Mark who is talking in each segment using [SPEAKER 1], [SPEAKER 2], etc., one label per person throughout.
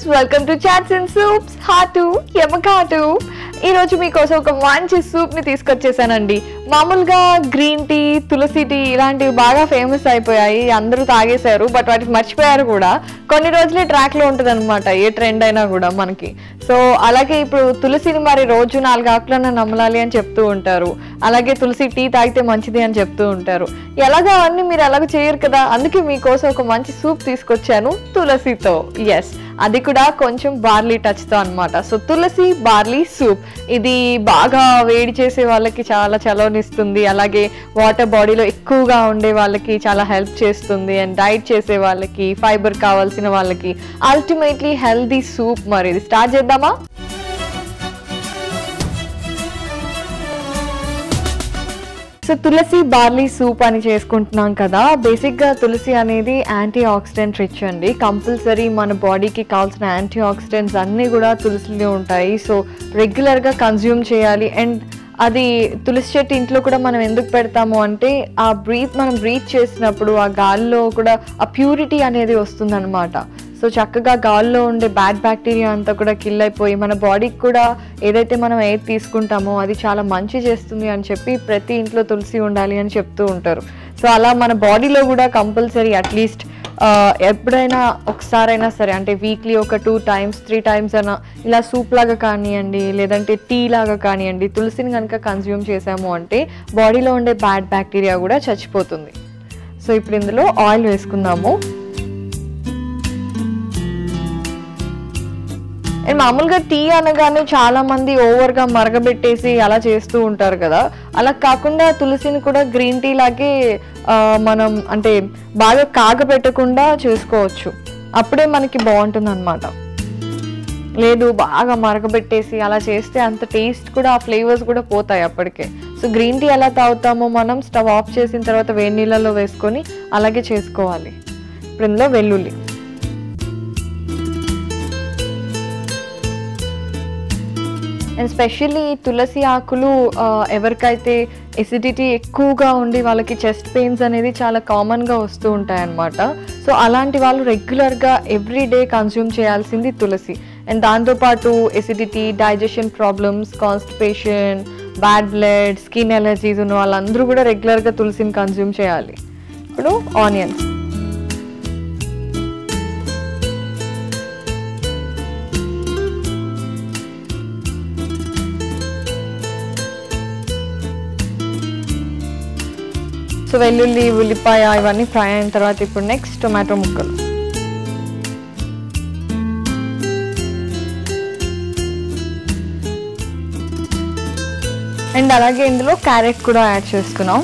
[SPEAKER 1] welcome to chats and soups hot యమకాటు ఈ రోజు మీకోసం ఒక మంచి సూప్ ని తీసుకొచ్చేసానండి మామూలుగా గ్రీన్ టీ తులసి టీ ఇలాంటివి బాగా ఫేమస్ అయిపోయాయి అందరూ తాగేశారు బట్ వాటికి మర్చిపోయారు కూడా కొన్ని రోజులే ట్రాక్ లో ఉంటుంది అనమాట ఏ ట్రెండ్ అయినా కూడా మనకి సో అలాగే ఇప్పుడు తులసిని మరి రోజు నాలుగు ఆకులను నమ్మలాలి అని చెప్తూ ఉంటారు అలాగే తులసి టీ తాగితే మంచిది అని చెప్తూ ఉంటారు ఎలాగో అవన్నీ మీరు ఎలాగో చేయరు కదా అందుకే మీకోసం ఒక మంచి సూప్ తీసుకొచ్చాను తులసితో ఎస్ అది కూడా కొంచెం బార్లీ టచ్తో అన్నమాట సో తులసి బార్లీ సూప్ ఇది బాగా వేడి చేసే వాళ్ళకి చాలా చలవనిస్తుంది అలాగే వాటర్ బాడీలో ఎక్కువగా ఉండే వాళ్ళకి చాలా హెల్ప్ చేస్తుంది అండ్ డైట్ చేసే వాళ్ళకి ఫైబర్ కావాల్సిన వాళ్ళకి అల్టిమేట్లీ హెల్దీ సూప్ మరి ఇది స్టార్ట్ చేద్దామా సో తులసి బార్లీ సూప్ అని చేసుకుంటున్నాం కదా బేసిక్గా తులసి అనేది యాంటీ ఆక్సిడెంట్ రిచ్ అండి కంపల్సరీ మన బాడీకి కావాల్సిన యాంటీ ఆక్సిడెంట్స్ అన్నీ కూడా తులసిలో ఉంటాయి సో రెగ్యులర్గా కన్జ్యూమ్ చేయాలి అండ్ అది తులసి చెట్టు ఇంట్లో కూడా మనం ఎందుకు పెడతాము అంటే ఆ బ్రీత్ మనం బ్రీత్ చేసినప్పుడు ఆ గాలిలో కూడా ఆ ప్యూరిటీ అనేది వస్తుందన్నమాట సో చక్కగా గాల్లో ఉండే బ్యాడ్ బ్యాక్టీరియా అంతా కూడా కిల్ అయిపోయి మన బాడీకి కూడా ఏదైతే మనం ఎయిర్ తీసుకుంటామో అది చాలా మంచి చేస్తుంది అని చెప్పి ప్రతి ఇంట్లో తులసి ఉండాలి అని చెప్తూ ఉంటారు సో అలా మన బాడీలో కూడా కంపల్సరీ అట్లీస్ట్ ఎప్పుడైనా ఒకసారైనా సరే అంటే వీక్లీ ఒక టూ టైమ్స్ త్రీ టైమ్స్ అయినా ఇలా సూప్ లాగా కానివ్వండి లేదంటే టీ లాగా కానివ్వండి తులసిని కనుక కన్జ్యూమ్ చేసాము అంటే బాడీలో ఉండే బ్యాడ్ బ్యాక్టీరియా కూడా చచ్చిపోతుంది సో ఇప్పుడు ఇందులో ఆయిల్ వేసుకుందాము అండ్ మామూలుగా టీ అనగానే చాలా మంది ఓవర్గా మరగబెట్టేసి అలా చేస్తూ ఉంటారు కదా అలా కాకుండా తులసిని కూడా గ్రీన్ టీ లాగే ఆ, మనం అంటే బాగా కాగబెట్టకుండా చేసుకోవచ్చు అప్పుడే మనకి బాగుంటుంది అనమాట లేదు బాగా మరగబెట్టేసి అలా చేస్తే అంత టేస్ట్ కూడా ఆ ఫ్లేవర్స్ కూడా పోతాయి అప్పటికే సో గ్రీన్ టీ ఎలా తాగుతామో మనం స్టవ్ ఆఫ్ చేసిన తర్వాత వేడి నీళ్ళలో వేసుకొని అలాగే చేసుకోవాలి ఇప్పుడు ఇందులో వెల్లుల్లి అండ్ స్పెషల్లీ తులసి ఆకులు ఆ, ఎవరికైతే ఎసిడిటీ ఎక్కువగా ఉండి వాళ్ళకి చెస్ట్ పెయిన్స్ అనేది చాలా కామన్గా వస్తూ ఉంటాయి అన్నమాట సో అలాంటి వాళ్ళు రెగ్యులర్గా ఎవ్రీ డే కన్జ్యూమ్ చేయాల్సింది తులసి అండ్ దాంతోపాటు acidity digestion problems constipation bad blood skin allergies ఉన్న వాళ్ళందరూ కూడా రెగ్యులర్గా తులసిని కన్జ్యూమ్ చేయాలి ఇప్పుడు ఆనియన్స్ సో వెల్లుల్లి ఉల్లిపాయ ఇవన్నీ ఫ్రై అయిన తర్వాత ఇప్పుడు నెక్స్ట్ టొమాటో ముక్కలు అండ్ అలాగే ఇందులో క్యారెట్ కూడా యాడ్ చేసుకున్నాం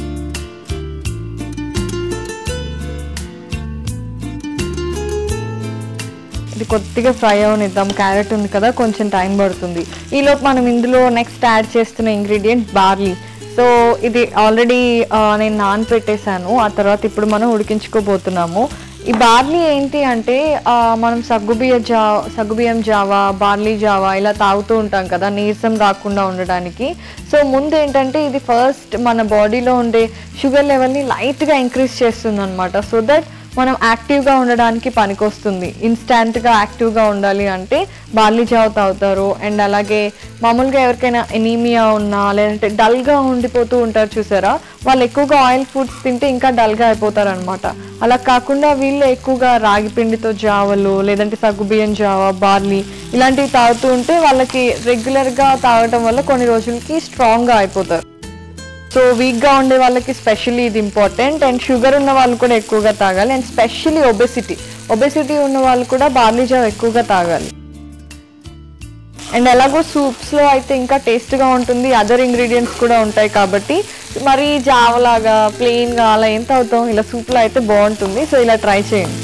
[SPEAKER 1] ఇది కొద్దిగా ఫ్రై అవనిద్దాం క్యారెట్ ఉంది కదా కొంచెం టైం పడుతుంది ఈలోపు మనం ఇందులో నెక్స్ట్ యాడ్ చేస్తున్న ఇంగ్రీడియంట్ బార్లీ సో ఇది ఆల్రెడీ నేను నానపెట్టేశాను ఆ తర్వాత ఇప్పుడు మనం ఉడికించుకోబోతున్నాము ఈ బార్లీ ఏంటి అంటే ఆ, మనం సగ్గుబియ్య జా సగ్గుబియ్యం జావా బార్లీ జావా ఇలా తాగుతూ ఉంటాం కదా నీరసం రాకుండా ఉండడానికి సో ముందు ఏంటంటే ఇది ఫస్ట్ మన బాడీలో ఉండే షుగర్ లెవెల్ని లైట్గా ఇంక్రీజ్ చేస్తుంది అనమాట సో దట్ మనం యాక్టివ్గా ఉండడానికి పనికొస్తుంది ఇన్స్టాంట్గా యాక్టివ్గా ఉండాలి అంటే బార్లీ జావ తాగుతారు అండ్ అలాగే మామూలుగా ఎవరికైనా ఎనీమియా ఉన్నా లేదంటే డల్గా ఉండిపోతూ ఉంటారు చూసారా వాళ్ళు ఎక్కువగా ఆయిల్ ఫుడ్స్ తింటే ఇంకా డల్గా అయిపోతారు అనమాట అలా కాకుండా వీళ్ళు ఎక్కువగా రాగి పిండితో జావలు లేదంటే సగ్గుబియ్యం జావ బార్లీ ఇలాంటివి తాగుతూ ఉంటే వాళ్ళకి రెగ్యులర్గా తాగటం వల్ల కొన్ని రోజులకి స్ట్రాంగ్గా అయిపోతారు సో వీక్గా ఉండే వాళ్ళకి స్పెషల్లీ ఇది ఇంపార్టెంట్ అండ్ షుగర్ ఉన్న వాళ్ళు కూడా ఎక్కువగా తాగాలి అండ్ స్పెషల్లీ ఒబెసిటీ ఒబెసిటీ ఉన్న వాళ్ళు కూడా బార్లీ జావ్ ఎక్కువగా తాగాలి అండ్ ఎలాగో సూప్స్లో అయితే ఇంకా టేస్ట్గా ఉంటుంది అదర్ ఇంగ్రీడియంట్స్ కూడా ఉంటాయి కాబట్టి మరి జావలాగా ప్లెయిన్గా అలా ఏం తాగుతాం ఇలా సూప్లో అయితే బాగుంటుంది సో ఇలా ట్రై చేయండి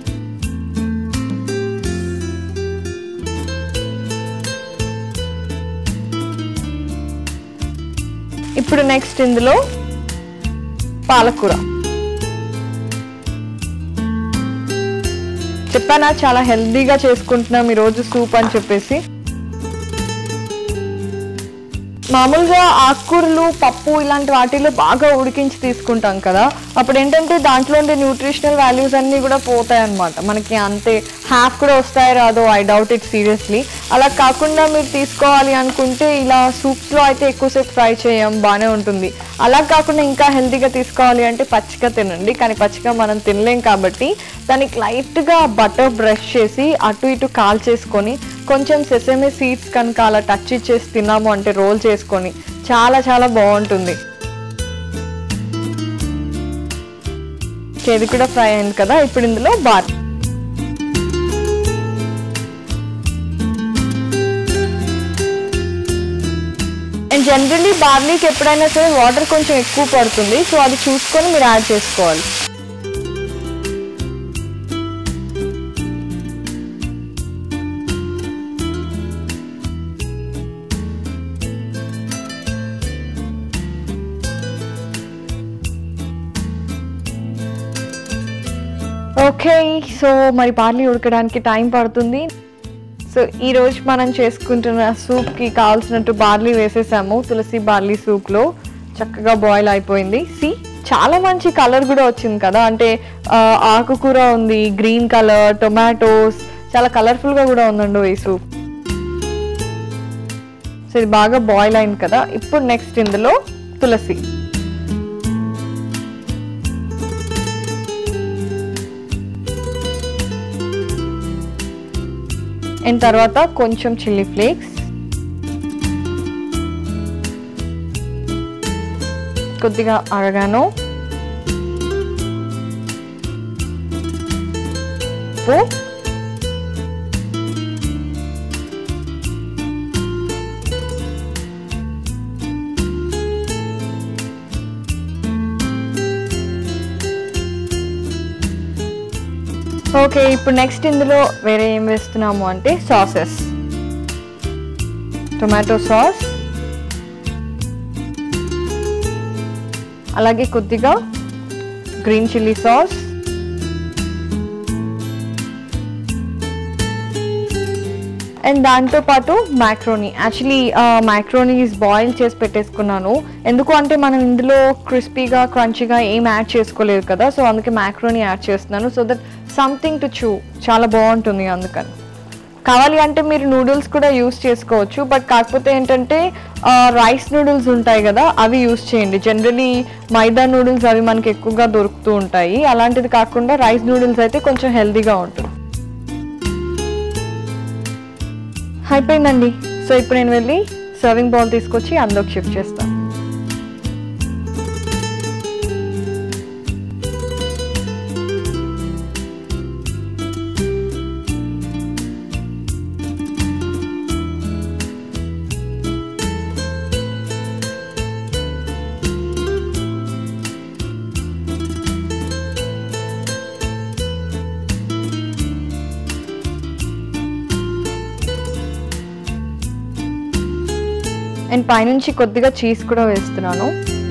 [SPEAKER 1] ఇప్పుడు నెక్స్ట్ ఇందులో పాలకూర చెప్పానా చాలా హెల్దీగా చేసుకుంటున్నాం ఈరోజు సూప్ అని చెప్పేసి మామూలుగా ఆకుకూరలు పప్పు ఇలాంటి వాటిలో బాగా ఉడికించి తీసుకుంటాం కదా అప్పుడు ఏంటంటే దాంట్లో ఉండే న్యూట్రిషనల్ వాల్యూస్ అన్నీ కూడా పోతాయి అనమాట మనకి అంతే హాఫ్ కూడా వస్తాయి రాదో ఐ డౌట్ ఇట్ సీరియస్లీ అలా కాకుండా మీరు తీసుకోవాలి అనుకుంటే ఇలా సూప్స్లో అయితే ఎక్కువసేపు ఫ్రై చేయం బాగానే ఉంటుంది అలా కాకుండా ఇంకా హెల్తీగా తీసుకోవాలి అంటే పచ్చిగా తినండి కానీ పచ్చిగా మనం తినలేం కాబట్టి దానికి లైట్గా బటర్ బ్రష్ చేసి అటు ఇటు కాల్ చేసుకొని కొంచెం సెసమే సీడ్స్ కనుక అలా టచ్ ఇచ్చేసి తిన్నాము అంటే రోల్ చేసుకొని చాలా చాలా బాగుంటుంది ఇది కూడా ఫ్రై అయింది కదా ఇప్పుడు ఇందులో బార్ అండ్ జనరలీ బార్లీకి ఎప్పుడైనా సరే వాటర్ కొంచెం ఎక్కువ పడుతుంది సో అది చూసుకొని మీరు యాడ్ చేసుకోవాలి ఓకే సో మరి బార్లీ ఉడకడానికి టైం పడుతుంది సో ఈ రోజు మనం చేసుకుంటున్న సూప్కి కావాల్సినట్టు బార్లీ వేసేసాము తులసి బార్లీ సూప్లో చక్కగా బాయిల్ అయిపోయింది సి చాలా మంచి కలర్ కూడా వచ్చింది కదా అంటే ఆ, ఆకుకూర ఉంది గ్రీన్ కలర్ టొమాటోస్ చాలా కలర్ఫుల్గా కూడా ఉందండి ఈ సూప్ సో ఇది బాగా బాయిల్ అయింది కదా ఇప్పుడు నెక్స్ట్ ఇందులో తులసి అండ్ తర్వాత కొంచెం చిల్లీ ఫ్లేక్స్ కొద్దిగా అరగాను ఉప్పు ఓకే ఇప్పుడు నెక్స్ట్ ఇందులో వేరే ఏం వేస్తున్నాము అంటే సాసెస్ టొమాటో సాస్ అలాగే కొద్దిగా గ్రీన్ చిల్లీ సాస్ అండ్ దాంతో పాటు మ్యాక్రోనీ యాక్చువల్లీ మ్యాక్రోనీస్ బాయిల్ చేసి పెట్టేసుకున్నాను ఎందుకు అంటే మనం ఇందులో క్రిస్పీగా క్రంచీగా ఏం యాడ్ చేసుకోలేదు కదా సో అందుకే మ్యాక్రోనీ యాడ్ చేస్తున్నాను సో దట్ సంథింగ్ టు చూ చాలా బాగుంటుంది అందుకని కావాలి అంటే మీరు నూడిల్స్ కూడా యూస్ చేసుకోవచ్చు బట్ కాకపోతే ఏంటంటే రైస్ నూడిల్స్ ఉంటాయి కదా అవి యూస్ చేయండి జనరలీ మైదా నూడిల్స్ అవి మనకి ఎక్కువగా దొరుకుతూ ఉంటాయి అలాంటిది కాకుండా రైస్ నూడిల్స్ అయితే కొంచెం హెల్తీగా ఉంటుంది అయిపోయిందండి సో ఇప్పుడు నేను వెళ్ళి సర్వింగ్ బౌల్ తీసుకొచ్చి అందులోకి షిఫ్ట్ చేస్తాను అండ్ పైనుంచి కొద్దిగా చీజ్ కూడా వేస్తున్నాను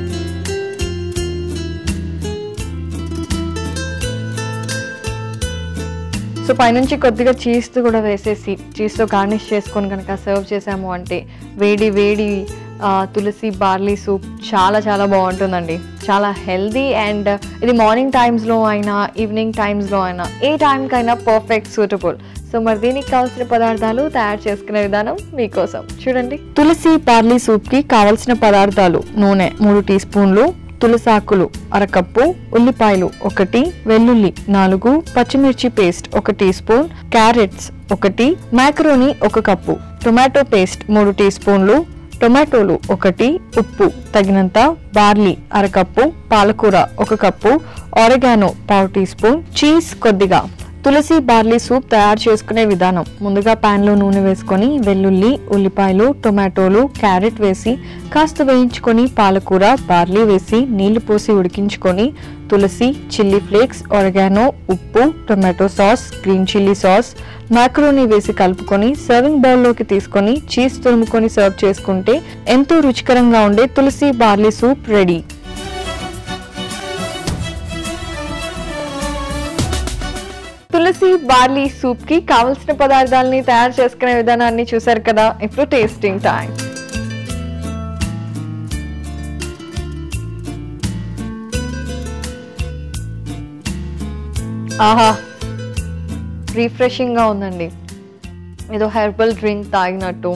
[SPEAKER 1] సో పైనుంచి కొద్దిగా చీజ్ కూడా వేసేసి చీజ్తో గార్నిష్ చేసుకొని కనుక సర్వ్ చేసాము అంటే వేడి వేడి ఆ, తులసి బార్లీ సూప్ చాలా చాలా బాగుంటుందండి చాలా హెల్దీ అండ్ ఇది మార్నింగ్ టైమ్స్లో అయినా ఈవినింగ్ టైమ్స్లో అయినా ఏ టైంకైనా పర్ఫెక్ట్ సూటబుల్ సో మరి దీనికి కావాల్సిన పదార్థాలు తయారు చేసుకునే విధానం మీకోసం చూడండి తులసి బార్లీ సూప్కి కావలసిన పదార్థాలు నూనె మూడు టీ స్పూన్లు తులసాకులు అరకప్పు ఉల్లిపాయలు ఒకటి వెల్లుల్లి నాలుగు పచ్చిమిర్చి పేస్ట్ ఒక టీ స్పూన్ క్యారెట్స్ ఒకటి మ్యాక్రోనీ ఒక కప్పు టొమాటో పేస్ట్ మూడు టీ స్పూన్లు టొమాటోలు ఒకటి ఉప్పు తగినంత బార్లీ అరకప్పు పాలకూర ఒక కప్పు ఆరిగానో పావు టీ స్పూన్ చీజ్ కొద్దిగా తులసి బార్లీ సూప్ తయారు చేసుకునే విధానం ముందుగా ప్యాన్లో నూనె వేసుకొని వెల్లుల్లి ఉల్లిపాయలు టొమాటోలు క్యారెట్ వేసి కాస్త వేయించుకొని పాలకూర బార్లీ వేసి నీళ్లు పోసి ఉడికించుకొని తులసి చిల్లీ ఫ్లేక్స్ ఒరగానో ఉప్పు tomato sauce green chilli sauce macaroni వేసి కలుపుకొని సర్వింగ్ బౌల్లోకి తీసుకొని చీజ్ తురుముకొని సర్వ్ చేసుకుంటే ఎంతో రుచికరంగా ఉండే తులసి బార్లీ సూప్ రెడీ తులసి బార్లీ సూప్ కి కావలసిన పదార్థాలని తయారు చేసుకునే విధానాన్ని చూసారు కదా ఇప్పుడు టేస్టింగ్ టైం ఆహా రిఫ్రెషింగ్గా ఉందండి ఏదో హెర్బల్ డ్రింక్ తాగినట్టు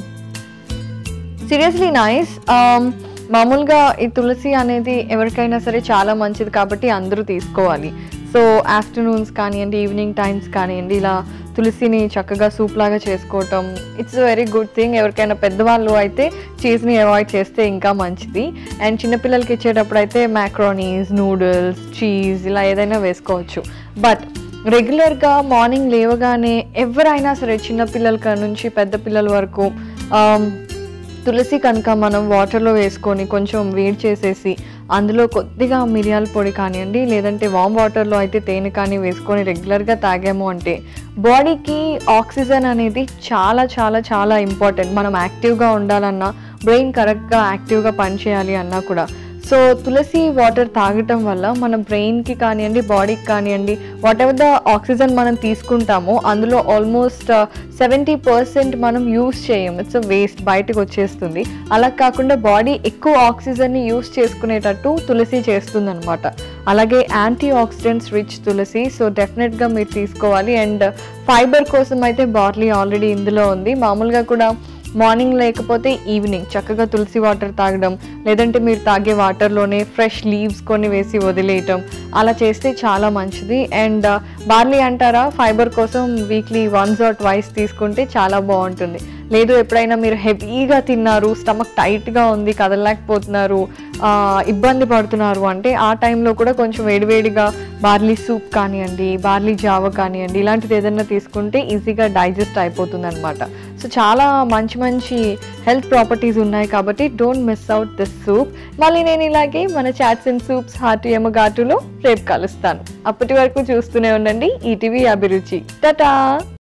[SPEAKER 1] సీరియస్లీ నైస్ మామూలుగా ఈ తులసి అనేది ఎవరికైనా సరే చాలా మంచిది కాబట్టి అందరూ తీసుకోవాలి సో ఆఫ్టర్నూన్స్ కానివ్వండి ఈవినింగ్ టైమ్స్ కానివ్వండి ఇలా తులసిని చక్కగా సూప్ లాగా చేసుకోవటం ఇట్స్ వెరీ గుడ్ థింగ్ ఎవరికైనా పెద్దవాళ్ళు అయితే చీజ్ని అవాయిడ్ చేస్తే ఇంకా మంచిది అండ్ చిన్నపిల్లలకి ఇచ్చేటప్పుడు అయితే మ్యాక్రోనీస్ నూడిల్స్ చీజ్ ఇలా ఏదైనా వేసుకోవచ్చు బట్ రెగ్యులర్గా మార్నింగ్ లేవగానే ఎవరైనా సరే చిన్న పిల్లల కాడ నుంచి పెద్ద పిల్లల వరకు ఆమ్, తులసి కనుక మనం వాటర్లో వేసుకొని కొంచెం వేడి చేసేసి అందులో కొద్దిగా మిరియాల పొడి కానివ్వండి లేదంటే వామ్ వాటర్లో అయితే తేనె కానీ వేసుకొని రెగ్యులర్గా తాగాము అంటే బాడీకి ఆక్సిజన్ అనేది చాలా చాలా చాలా ఇంపార్టెంట్ మనం యాక్టివ్గా ఉండాలన్నా బ్రెయిన్ కరెక్ట్గా యాక్టివ్గా పనిచేయాలి అన్నా కూడా సో తులసి వాటర్ తాగటం వల్ల మన బ్రెయిన్కి కానివ్వండి బాడీకి కానివ్వండి వాట్ ఎవర్ ద ఆక్సిజన్ మనం తీసుకుంటామో అందులో ఆల్మోస్ట్ సెవెంటీ పర్సెంట్ మనం యూస్ చేయం ఇట్స్ వేస్ట్ బయటకు వచ్చేస్తుంది అలా కాకుండా బాడీ ఎక్కువ ఆక్సిజన్ని యూస్ చేసుకునేటట్టు తులసి చేస్తుంది అనమాట అలాగే యాంటీ ఆక్సిడెంట్స్ రిచ్ తులసి సో డెఫినెట్గా మీరు తీసుకోవాలి అండ్ ఫైబర్ కోసం అయితే బార్లీ ఆల్రెడీ ఇందులో ఉంది మామూలుగా కూడా మార్నింగ్ లేకపోతే ఈవినింగ్ చక్కగా తులసి వాటర్ తాగడం లేదంటే మీరు తాగే వాటర్లోనే ఫ్రెష్ లీవ్స్ కొన్ని వేసి వదిలేయటం అలా చేస్తే చాలా మంచిది అండ్ బార్లీ అంటారా ఫైబర్ కోసం వీక్లీ వన్స్ ఆర్ ట్వైస్ తీసుకుంటే చాలా బాగుంటుంది లేదు ఎప్పుడైనా మీరు హెవీగా తిన్నారు స్టమక్ టైట్గా ఉంది కదలలేకపోతున్నారు ఆ, ఇబ్బంది పడుతున్నారు అంటే ఆ టైంలో కూడా కొంచెం వేడివేడిగా బార్లీ సూప్ కానివ్వండి బార్లీ జావ కానివ్వండి ఇలాంటిది ఏదైనా తీసుకుంటే ఈజీగా డైజెస్ట్ అయిపోతుంది అనమాట సో చాలా మంచి మంచి హెల్త్ ప్రాపర్టీస్ ఉన్నాయి కాబట్టి don't miss out this soup మళ్ళీ నేను ఇలాగే మన చాట్స్ అండ్ సూప్స్ హార్ట్ ఎమగాటులో రేపు కలుస్తాను అప్పటి వరకు చూస్తూనే ఉండండి ఈటీవీ అభిరుచి టటా